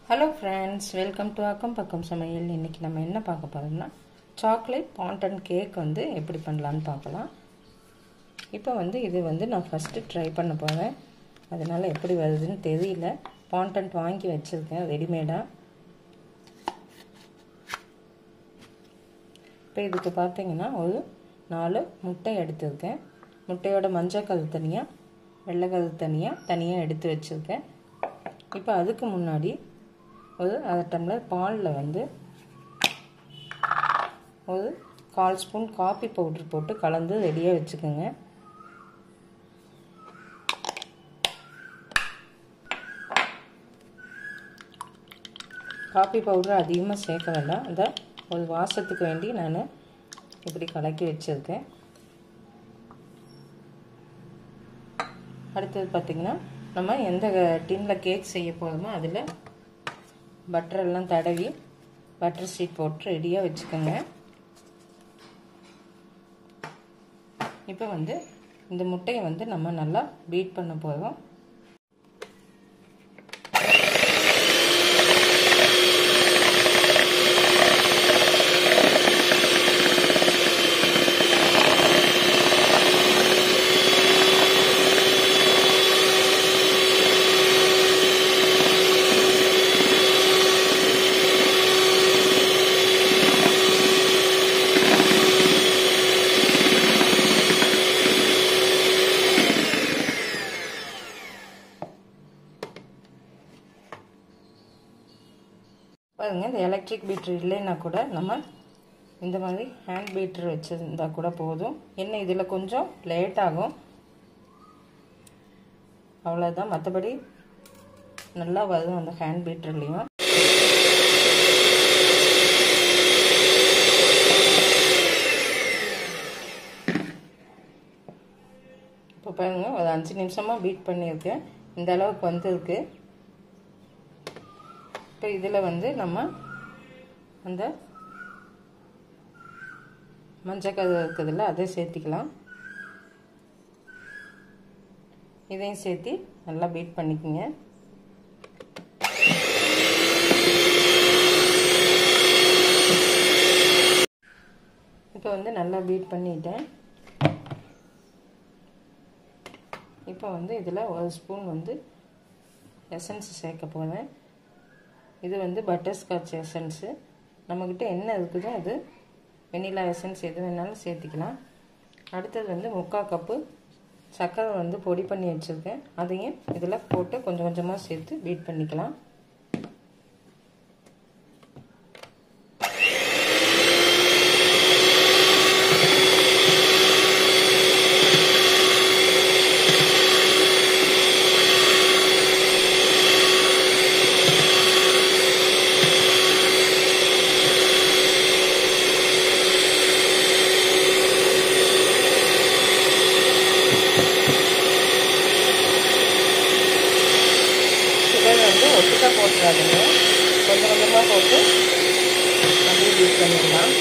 Hello friends welcome to அக்கம் பக்கம் சமையல் இன்றைக்கி நம்ம என்ன பார்க்க போகிறோம்னா சாக்லேட் பாண்டன் கேக் வந்து எப்படி பண்ணலான்னு பார்க்கலாம் இப்போ வந்து இது வந்து நான் ஃபஸ்ட்டு ட்ரை பண்ண போகிறேன் அதனால் எப்படி வருதுன்னு தெரியல பாண்டன்ட் வாங்கி வச்சுருக்கேன் ரெடிமேடாக இப்போ இதுக்கு பார்த்தீங்கன்னா ஒரு நாலு முட்டை எடுத்திருக்கேன் முட்டையோட மஞ்சள் கல் தனியாக வெள்ளைக்கல் தனியாக தனியாக எடுத்து வச்சுருக்கேன் இப்போ அதுக்கு முன்னாடி ஒரு அரை டம்ளர் பாலில் வந்து ஒரு கால் ஸ்பூன் காஃபி பவுட்ரு போட்டு கலந்து ரெடியாக வச்சுக்கோங்க காஃபி பவுட்ரு அதிகமாக சேர்க்க வேண்டாம் அந்த ஒரு வாசத்துக்கு வேண்டி நான் இப்படி கலக்கி வச்சுருக்கேன் அடுத்தது பார்த்திங்கன்னா நம்ம எந்த டின்னில் கேக் செய்ய போகிறோமோ அதில் பட்டரெல்லாம் தடவி பட்டர் சீட் போட்டு ரெடியாக வச்சுக்கோங்க இப்போ வந்து இந்த முட்டையை வந்து நம்ம நல்லா பீட் பண்ண போகிறோம் பாருங்க இந்த எலக்ட்ரிக் பீட்ரு இல்லைன்னா கூட நம்ம இந்த மாதிரி ஹேண்ட் பீட்ரு வச்சுருந்தா கூட போதும் என்ன இதில் கொஞ்சம் லேட் ஆகும் அவ்வளோதான் மற்றபடி நல்லா வரும் அந்த ஹேண்ட் பீட்ருலேயும் இப்போ பாருங்க ஒரு அஞ்சு நிமிஷமாக பீட் பண்ணியிருக்கேன் இந்த அளவுக்கு வந்திருக்கு இப்போ இதில் வந்து நம்ம அந்த மஞ்சள் கரு இருக்குதுல்ல அதை சேர்த்திக்கலாம் இதையும் சேர்த்து நல்லா பீட் பண்ணிக்கோங்க இப்போ வந்து நல்லா பீட் பண்ணிட்டேன் இப்போ வந்து இதில் ஒரு ஸ்பூன் வந்து எசன்ஸ் சேர்க்க போகிறேன் இது வந்து பட்டர் ஸ்காட்ச் எசன்ஸு நம்மக்கிட்ட என்ன இருக்குதோ அது வெனிலா எசன்ஸ் எது வேணாலும் சேர்த்திக்கலாம் அடுத்தது வந்து முக்கால் கப்பு சர்க்கரை வந்து பொடி பண்ணி வச்சுருக்கேன் அதையும் இதில் போட்டு கொஞ்சம் கொஞ்சமாக சேர்த்து பீட் பண்ணிக்கலாம் சுகர் வந்து ஒட்டுக்கா போட்டுறாதுங்க கொஞ்சம் கொஞ்சமாக போட்டு அப்படியே யூஸ் பண்ணிக்கலாம்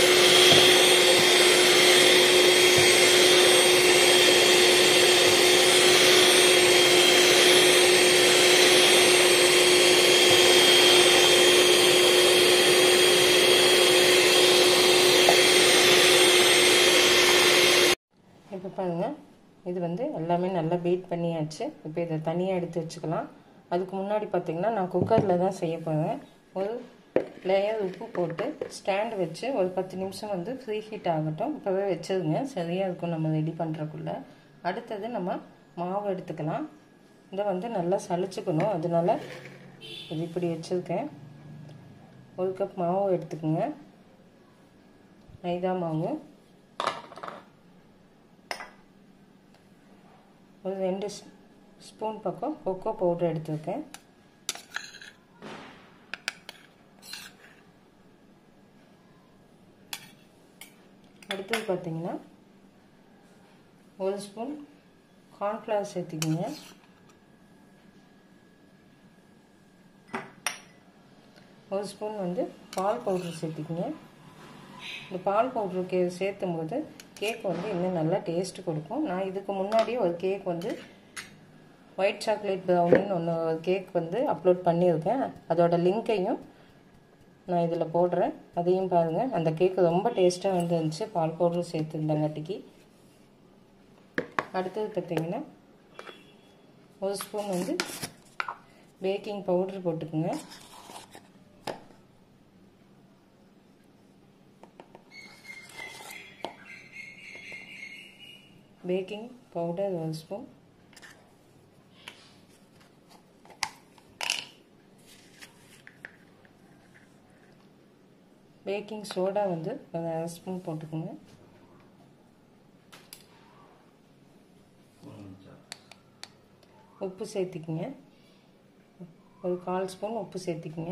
இப்போ பாருங்கள் இது வந்து எல்லாமே நல்லா பீட் பண்ணியாச்சு இப்போ இதை தனியாக எடுத்து வச்சுக்கலாம் அதுக்கு முன்னாடி பார்த்திங்கன்னா நான் குக்கரில் தான் செய்ய போகிறேன் ஒரு லேயர் உப்பு போட்டு ஸ்டாண்ட் வச்சு ஒரு பத்து நிமிஷம் வந்து ஃப்ரீ ஹீட் ஆகட்டும் இப்போவே வச்சுருங்க சரியாக இருக்கும் நம்ம ரெடி பண்ணுறக்குள்ள அடுத்தது நம்ம மாவு எடுத்துக்கலாம் இதை வந்து நல்லா சளிச்சுக்கணும் அதனால இது இப்படி வச்சுருக்கேன் ஒரு கப் மாவு எடுத்துக்கோங்க மைதா மாவு ஒரு ரெண்டு ஸ்பூன் பக்கம் கொக்கோ பவுடர் எடுத்துருக்கேன் அடுத்தது பார்த்தீங்கன்னா ஒரு ஸ்பூன் கார்ன்ஃப்ளவர் சேர்த்துக்கிங்க ஒரு ஸ்பூன் வந்து பால் பவுடர் சேர்த்துக்கிங்க இந்த பால் பவுடருக்கு சேர்த்தும் போது கேக் வந்து இன்னும் நல்லா டேஸ்ட் கொடுக்கும் நான் இதுக்கு முன்னாடியே ஒரு கேக் வந்து ஒயிட் சாக்லேட் ப்ரௌனின்னு ஒன்று கேக் வந்து அப்லோட் பண்ணியிருக்கேன் அதோட லிங்க்கையும் நான் இதில் போடுறேன் அதையும் பாருங்கள் அந்த கேக்கு ரொம்ப டேஸ்ட்டாக வந்துருந்துச்சு பால் பவுடரும் சேர்த்துருந்தங்காட்டிக்கு அடுத்தது பார்த்திங்கன்னா ஒரு ஸ்பூன் வந்து பேக்கிங் பவுட்ரு போட்டுக்குங்க பேக்கிங் பவுடர் ஒரு ஸ்பூன் பேக்கிங் சோடா வந்து ஒரு அரை ஸ்பூன் போட்டுக்கோங்க உப்பு சேர்த்திக்கிங்க ஒரு கால் ஸ்பூன் உப்பு சேர்த்திக்கிங்க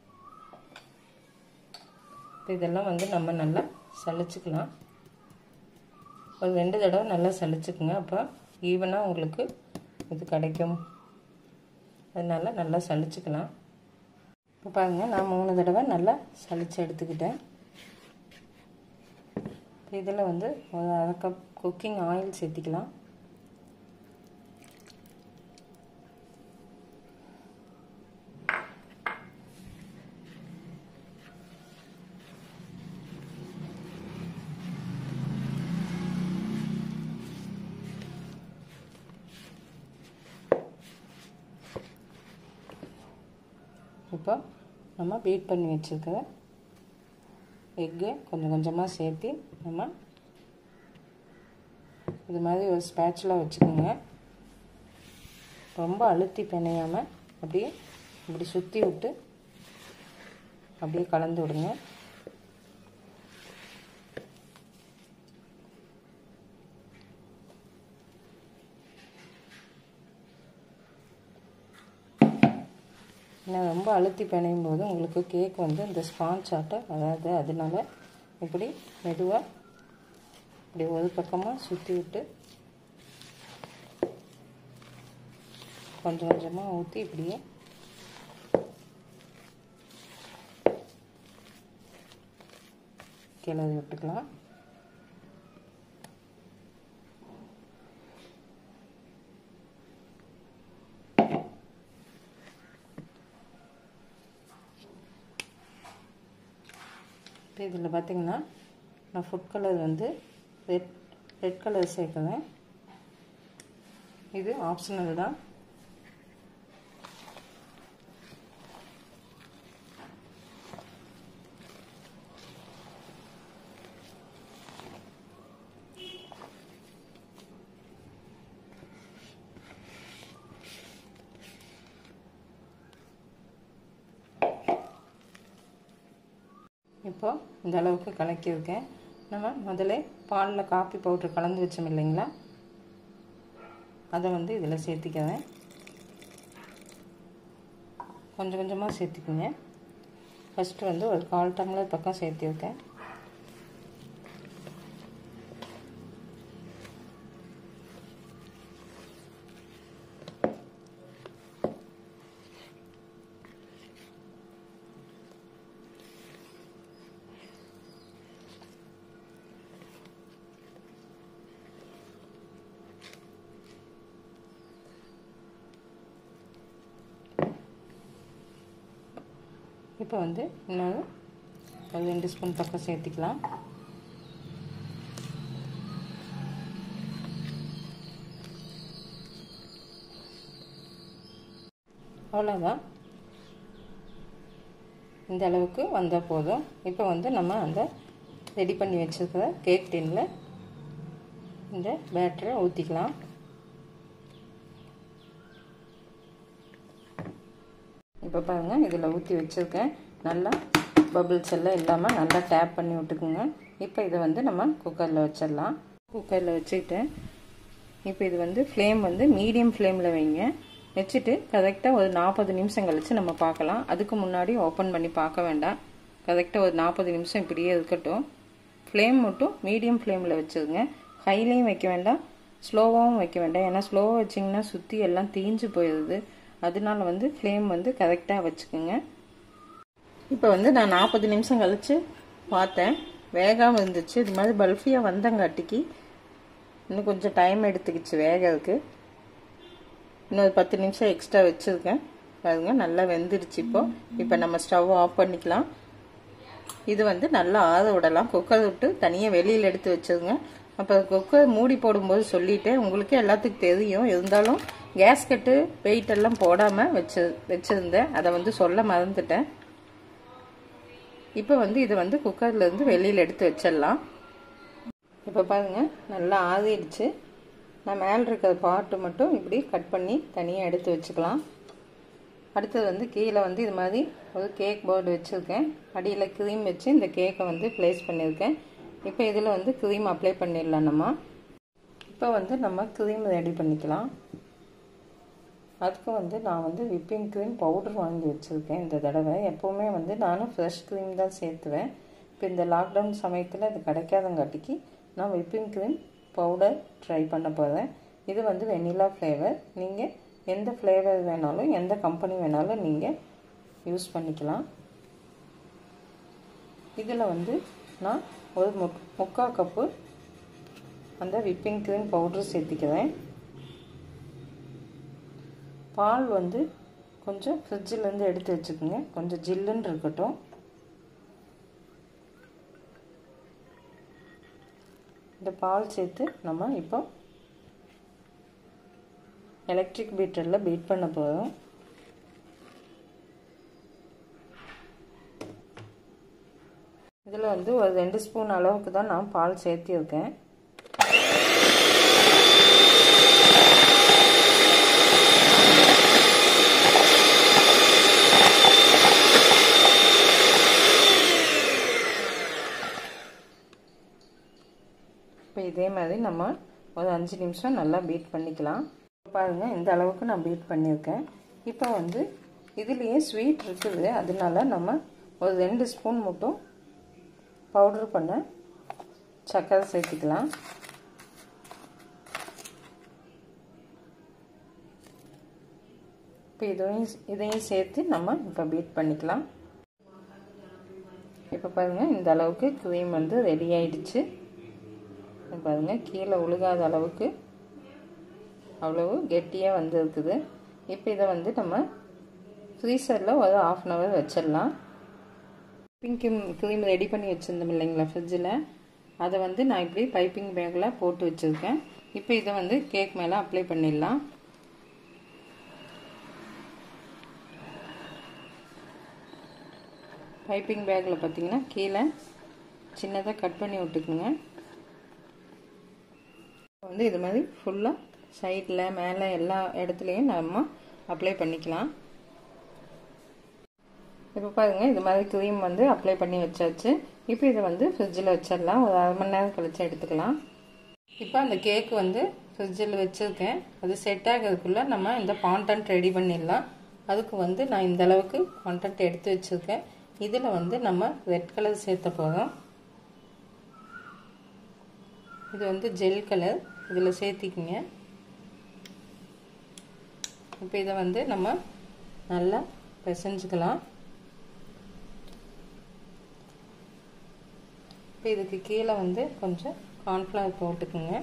இதெல்லாம் வந்து நம்ம நல்லா சளிச்சுக்கலாம் ஒரு ரெண்டு தடவை நல்லா சளிச்சுக்குங்க அப்போ ஈவனாக உங்களுக்கு இது கிடைக்கும் அதனால் நல்லா சளிச்சுக்கலாம் இப்போ பாருங்கள் நான் மூணு தடவை நல்லா சளிச்சு எடுத்துக்கிட்டேன் இதில் வந்து ஒரு அரை கப் குக்கிங் ஆயில் சேர்த்திக்கலாம் இப்போ நம்ம பீட் பண்ணி வச்சுருக்கிற எக்கு கொஞ்சம் கொஞ்சமாக சேர்த்து நம்ம இது மாதிரி ஒரு ஸ்பேட்சில் வச்சுக்கோங்க ரொம்ப அழுத்தி பிணையாமல் அப்படியே இப்படி சுற்றி விட்டு அப்படியே கலந்து விடுங்க ஏன்னா ரொம்ப அழுத்தி பிணையும் போது உங்களுக்கு கேக் வந்து இந்த ஸ்பாஞ்ச் ஆட்டை வராது அதனால இப்படி மெதுவாக இப்படி ஒரு பக்கமாக சுற்றி விட்டு கொஞ்சம் கொஞ்சமாக ஊற்றி இப்படியே கிளறி விட்டுக்கலாம் இப்போ இதில் பார்த்திங்கன்னா நான் ஃபுட் கலர் வந்து ரெட் ரெட் கலர் சேர்க்குறேன் இது ஆப்ஷனல் தான் இப்போ இந்த அளவுக்கு கலக்கியிருக்கேன் நம்ம முதல்ல பாலில் காப்பி பவுட்ரு கலந்து வச்சோம் இல்லைங்களா அதை வந்து இதில் சேர்த்திக்கிறேன் கொஞ்சம் கொஞ்சமாக சேர்த்துக்குங்க ஃபஸ்ட்டு வந்து ஒரு கால் டம்ளர் பக்கம் சேர்த்திருக்கேன் இப்போ வந்து இன்னொரு ஒரு ரெண்டு ஸ்பூன் பக்கம் சேர்த்திக்கலாம் அவ்வளோதான் இந்த அளவுக்கு வந்தால் போதும் இப்போ வந்து நம்ம அந்த ரெடி பண்ணி வச்சுருக்கிற கேக் டின்னில் இந்த பேட்டரை ஊற்றிக்கலாம் இப்போ பாருங்கள் இதில் ஊற்றி வச்சுருக்கேன் நல்லா பபிள்ஸ் எல்லாம் இல்லாமல் நல்லா டேப் பண்ணி விட்டுக்குங்க இப்போ இதை வந்து நம்ம குக்கரில் வச்சிடலாம் குக்கரில் வச்சுக்கிட்டேன் இப்போ இது வந்து ஃப்ளேம் வந்து மீடியம் ஃப்ளேமில் வைங்க வச்சுட்டு கரெக்டாக ஒரு நாற்பது நிமிஷம் கழித்து நம்ம பார்க்கலாம் அதுக்கு முன்னாடி ஓப்பன் பண்ணி பார்க்க வேண்டாம் கரெக்டாக ஒரு நாற்பது நிமிஷம் இப்படியே இருக்கட்டும் ஃப்ளேம் மட்டும் மீடியம் ஃப்ளேமில் வச்சுருங்க ஹைலையும் வைக்க வேண்டாம் ஸ்லோவாகவும் வைக்க வேண்டாம் ஏன்னா ஸ்லோவாக வச்சிங்கன்னா சுற்றி எல்லாம் தீஞ்சு போயிடுது அதனால வந்து ஃப்ளேம் வந்து கரெக்டாக வச்சுக்கோங்க இப்போ வந்து நான் நாற்பது நிமிஷம் கழித்து பார்த்தேன் வேகாமல் இருந்துச்சு இது மாதிரி பல்ஃபியாக வந்தங்காட்டிக்கு இன்னும் கொஞ்சம் டைம் எடுத்துக்கிச்சு வேகிறதுக்கு இன்னொரு பத்து நிமிஷம் எக்ஸ்ட்ரா வச்சுருக்கேன் பாருங்க நல்லா வெந்துருச்சு இப்போ இப்போ நம்ம ஸ்டவ் ஆஃப் பண்ணிக்கலாம் இது வந்து நல்லா ஆற விடலாம் குக்கர் விட்டு தனியாக வெளியில் எடுத்து வச்சுருங்க அப்போ குக்கர் மூடி போடும்போது சொல்லிட்டேன் உங்களுக்கு எல்லாத்துக்கும் தெரியும் இருந்தாலும் கேஸ்கெட்டு வெயிட் எல்லாம் போடாமல் வச்சு வச்சுருந்தேன் அதை வந்து சொல்ல மறந்துட்டேன் இப்போ வந்து இது வந்து குக்கர்லேருந்து வெளியில் எடுத்து வச்சிடலாம் இப்போ பாருங்கள் நல்லா ஆறிடுச்சு நான் மேலே இருக்கிற பாட்டு மட்டும் இப்படி கட் பண்ணி தனியாக எடுத்து வச்சுக்கலாம் அடுத்தது வந்து கீழே வந்து இது மாதிரி ஒரு கேக் போர்டு வச்சுருக்கேன் அடியில் க்ரீம் வச்சு இந்த கேக்கை வந்து ப்ளேஸ் பண்ணியிருக்கேன் இப்போ இதில் வந்து க்ரீம் அப்ளை பண்ணிடலாம் நம்ம இப்போ வந்து நம்ம க்ரீம் ரெடி பண்ணிக்கலாம் அதுக்கு வந்து நான் வந்து விப்பிங் க்ரீம் பவுடர் வாங்கி வச்சுருக்கேன் இந்த தடவை எப்போவுமே வந்து நானும் ஃப்ரெஷ் க்ரீம் தான் சேர்த்துவேன் இப்போ இந்த லாக்டவுன் சமயத்தில் இது கிடைக்காதங்காட்டிக்கு நான் விப்பிங் க்ரீம் பவுடர் ட்ரை பண்ண போகிறேன் இது வந்து வெனிலா ஃப்ளேவர் நீங்கள் எந்த ஃப்ளேவர் வேணாலும் எந்த கம்பெனி வேணாலும் நீங்கள் யூஸ் பண்ணிக்கலாம் இதில் வந்து நான் ஒரு முக் முக்கால் கப்பு அந்த விப்பிங் க்ரீம் பவுடர் சேர்த்திக்கிறேன் பால் வந்து கொஞ்சம் ஃப்ரிட்ஜிலேருந்து எடுத்து வச்சுக்கோங்க கொஞ்சம் ஜில்லுன்னு இருக்கட்டும் இந்த பால் சேர்த்து நம்ம இப்போ எலக்ட்ரிக் பீட்டரில் பீட் பண்ண போகிறோம் இதில் வந்து ஒரு ரெண்டு ஸ்பூன் அளவுக்கு தான் நான் பால் சேர்த்திருக்கேன் இப்போ இதே மாதிரி நம்ம ஒரு அஞ்சு நிமிஷம் நல்லா பீட் பண்ணிக்கலாம் பாருங்கள் இந்த அளவுக்கு நான் பீட் பண்ணியிருக்கேன் இப்போ வந்து இதுலேயே ஸ்வீட் இருக்குது அதனால நம்ம ஒரு ரெண்டு ஸ்பூன் மட்டும் பவுட்ரு பண்ண சர்க்கரை சேர்த்துக்கலாம் இப்போ இதையும் இதையும் சேர்த்து நம்ம இப்போ பீட் பண்ணிக்கலாம் இப்போ பாருங்கள் இந்த அளவுக்கு க்ரீம் வந்து ரெடி ஆயிடுச்சு பாருங்கள் கீழே உழுகாத அளவுக்கு அவ்வளவு கெட்டியாக வந்து இருக்குது இப்போ இதை வந்து நம்ம ஃப்ரீசரில் ஒரு ஆஃப் அன் ஹவர் வச்சிடலாம் பிங்க் க்ரீம் ரெடி பண்ணி வச்சுருந்தோம் இல்லைங்களா ஃப்ரிட்ஜில் அதை வந்து நான் இப்படி பைப்பிங் பேக்கில் போட்டு வச்சுருக்கேன் இப்போ இதை வந்து கேக் மேலே அப்ளை பண்ணிடலாம் பைப்பிங் பேக்கில் பார்த்தீங்கன்னா கீழே சின்னதாக கட் பண்ணி விட்டுக்குங்க வந்து இது மாதிரி ஃபுல்லாக சைடில் மேலே எல்லா இடத்துலையும் நம்ம அப்ளை பண்ணிக்கலாம் இப்போ பாருங்கள் இது மாதிரி க்ரீம் வந்து அப்ளை பண்ணி வச்சாச்சு இப்போ இதை வந்து ஃப்ரிட்ஜில் வச்சிடலாம் ஒரு அரை மணி நேரம் கழிச்சு எடுத்துக்கலாம் இப்போ அந்த கேக் வந்து ஃப்ரிட்ஜில் வச்சுருக்கேன் அது செட் ஆகிறதுக்குள்ளே நம்ம இந்த பாண்டன்ட் ரெடி பண்ணிடலாம் அதுக்கு வந்து நான் இந்த அளவுக்கு கான்டென்ட் எடுத்து வச்சுருக்கேன் இதில் வந்து நம்ம ரெட் கலர் சேர்த்த போகிறோம் இது வந்து ஜெல் கலர் இதில் சேர்த்திக்கிங்க இப்போ இதை வந்து நம்ம நல்லா பிசைஞ்சுக்கலாம் இப்போ இதுக்கு கீழே வந்து கொஞ்சம் கார்ன்ஃப்ளவர் போட்டுக்குங்க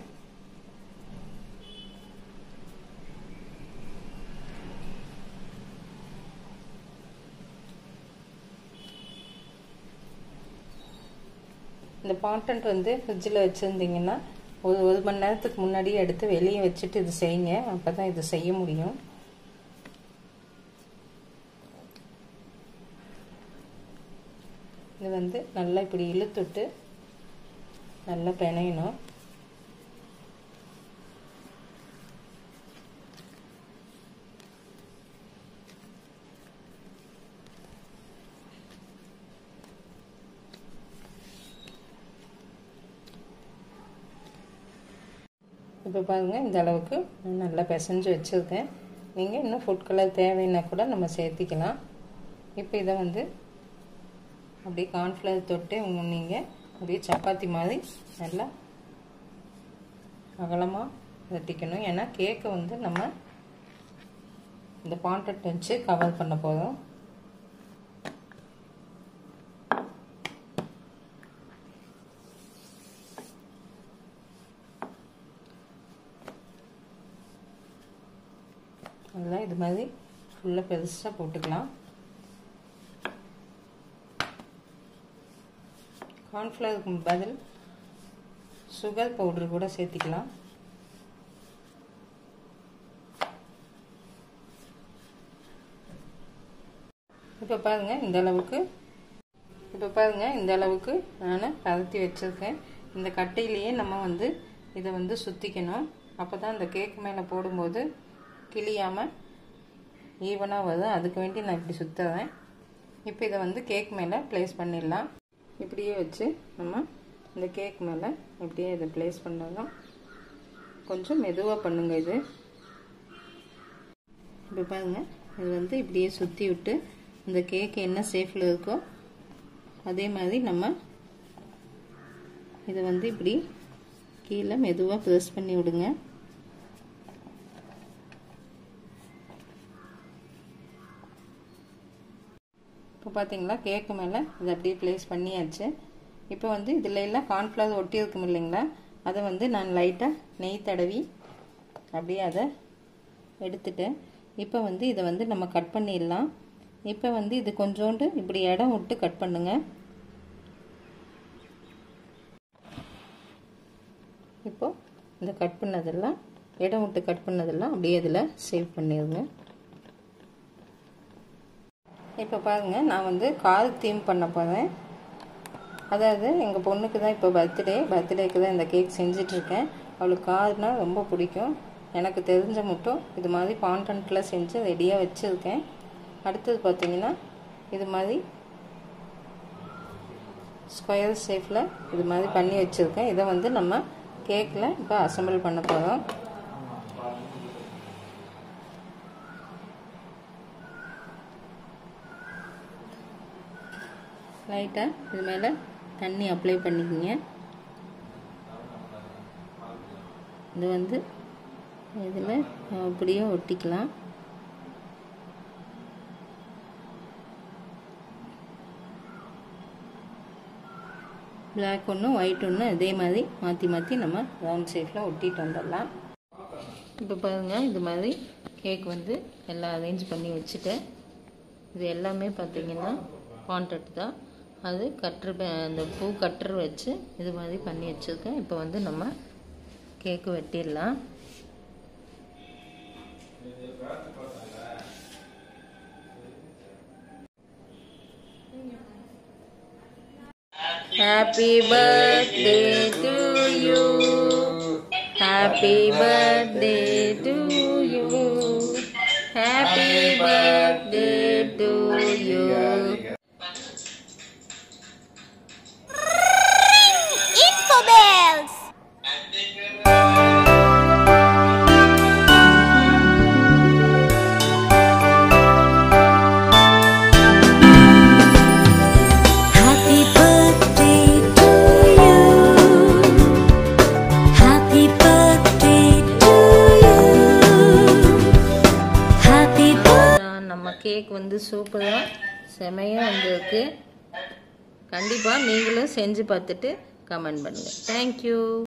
இந்த பாட்டன்ட் வந்து ஃப்ரிட்ஜில் வச்சுருந்தீங்கன்னா ஒரு ஒரு மணி நேரத்துக்கு முன்னாடியே எடுத்து வெளியே வச்சுட்டு இது செய்யுங்க அப்போ தான் இது செய்ய முடியும் இது வந்து நல்லா இப்படி இழுத்துட்டு நல்லா பிணையணும் இப்போ பாருங்கள் இந்த அளவுக்கு நான் நல்லா பிசைஞ்சு வச்சுருக்கேன் நீங்கள் இன்னும் ஃபுட் கலர் தேவைன்னா கூட நம்ம சேர்த்திக்கலாம் இப்போ இதை வந்து அப்படியே கார்ன்ஃப்ளவர் தொட்டு உங்க நீங்கள் அப்படியே சப்பாத்தி மாதிரி நல்லா அகலமாக வெட்டிக்கணும் ஏன்னா கேக்கை வந்து நம்ம இந்த பாண்டட் வச்சு கவர் பண்ண போதும் அதில் இது மாதிரி ஃபுல்லாக பெருசாக போட்டுக்கலாம் கார்ன்ஃப்ளவருக்கு பதில் சுகர் பவுட்ரு கூட சேர்த்திக்கலாம் இப்போ பாருங்கள் இந்த அளவுக்கு இப்போ பாருங்கள் இந்த அளவுக்கு நான் பரத்தி வச்சுருக்கேன் இந்த கட்டையிலேயே நம்ம வந்து இதை வந்து சுற்றிக்கணும் அப்போ தான் இந்த கேக் மேலே போடும்போது கிளியாமல் ஈவனாக வரும் அதுக்கு வேண்டி நான் இப்படி சுற்றுறேன் இப்போ இதை வந்து கேக் மேலே ப்ளேஸ் பண்ணிடலாம் இப்படியே வச்சு நம்ம இந்த கேக் மேலே இப்படியே இதை ப்ளேஸ் பண்ணலாம் கொஞ்சம் மெதுவாக பண்ணுங்க இது இப்போ பாருங்கள் இது வந்து இப்படியே சுற்றி விட்டு இந்த கேக் என்ன சேஃபில் இருக்கோ அதே மாதிரி நம்ம இதை வந்து இப்படி கீழே மெதுவாக ப்ரெஸ் பண்ணி விடுங்க இப்போ பார்த்தீங்களா கேக்கு மேலே இதை அப்படியே ப்ளேஸ் பண்ணியாச்சு இப்போ வந்து இதில் எல்லாம் கார்ன்ஃப்ளவர் ஒட்டி இருக்கும் இல்லைங்களா அதை வந்து நான் லைட்டாக நெய் தடவி அப்படியே அதை எடுத்துட்டேன் இப்போ வந்து இதை வந்து நம்ம கட் பண்ணிடலாம் இப்போ வந்து இது கொஞ்சோண்டு இப்படி இடம் விட்டு கட் பண்ணுங்க இப்போ இந்த கட் பண்ணதெல்லாம் இடம் விட்டு கட் பண்ணதெல்லாம் அப்படியே இதில் சேவ் பண்ணிடுங்க இப்போ பாருங்கள் நான் வந்து கார் தீம் பண்ண போகிறேன் அதாவது எங்கள் பொண்ணுக்கு தான் இப்போ பர்த்டே பர்த்டேக்கு தான் இந்த கேக் செஞ்சிட்ருக்கேன் அவளுக்கு கார்னால் ரொம்ப பிடிக்கும் எனக்கு தெரிஞ்ச மட்டும் இது மாதிரி கான்டென்ட்டில் செஞ்சு ரெடியாக வச்சுருக்கேன் அடுத்தது பார்த்தீங்கன்னா இது மாதிரி ஸ்கொயர் ஷேப்பில் இது மாதிரி பண்ணி வச்சுருக்கேன் இதை வந்து நம்ம கேக்கில் இப்போ அசம்பிள் பண்ண போகிறோம் லைட்டாக இது மேலே தண்ணி அப்ளை பண்ணிக்கோங்க இது வந்து இதில் அப்படியே ஒட்டிக்கலாம் பிளாக் ஒன்று ஒயிட் ஒன்று இதே மாதிரி மாற்றி மாற்றி நம்ம ரவுண்ட் ஷேப்பில் ஒட்டிட்டு வந்துடலாம் இப்போ பாருங்கள் இது மாதிரி கேக் வந்து எல்லாம் அரேஞ்ச் பண்ணி வச்சுட்டேன் இது எல்லாமே பார்த்திங்கன்னா கான்ட்ராக்ட் தான் அது கட்ரு அந்த பூ கட்ரு வச்சு இது மாதிரி பண்ணி வச்சுருக்கேன் இப்போ வந்து நம்ம கேக்கு வெட்டிடலாம் Happy birthday to you. Happy birthday to you. Happy birthday to you. Info bells. Happy birthday to you. Happy birthday to you. Happy birthday. நம்ம கேக் வந்து சூப்பராக செமையாக வந்திருக்கு கண்டிப்பாக நீங்களும் செஞ்சு பார்த்துட்டு கமெண்ட் பண்ணுங்கள் தேங்க்யூ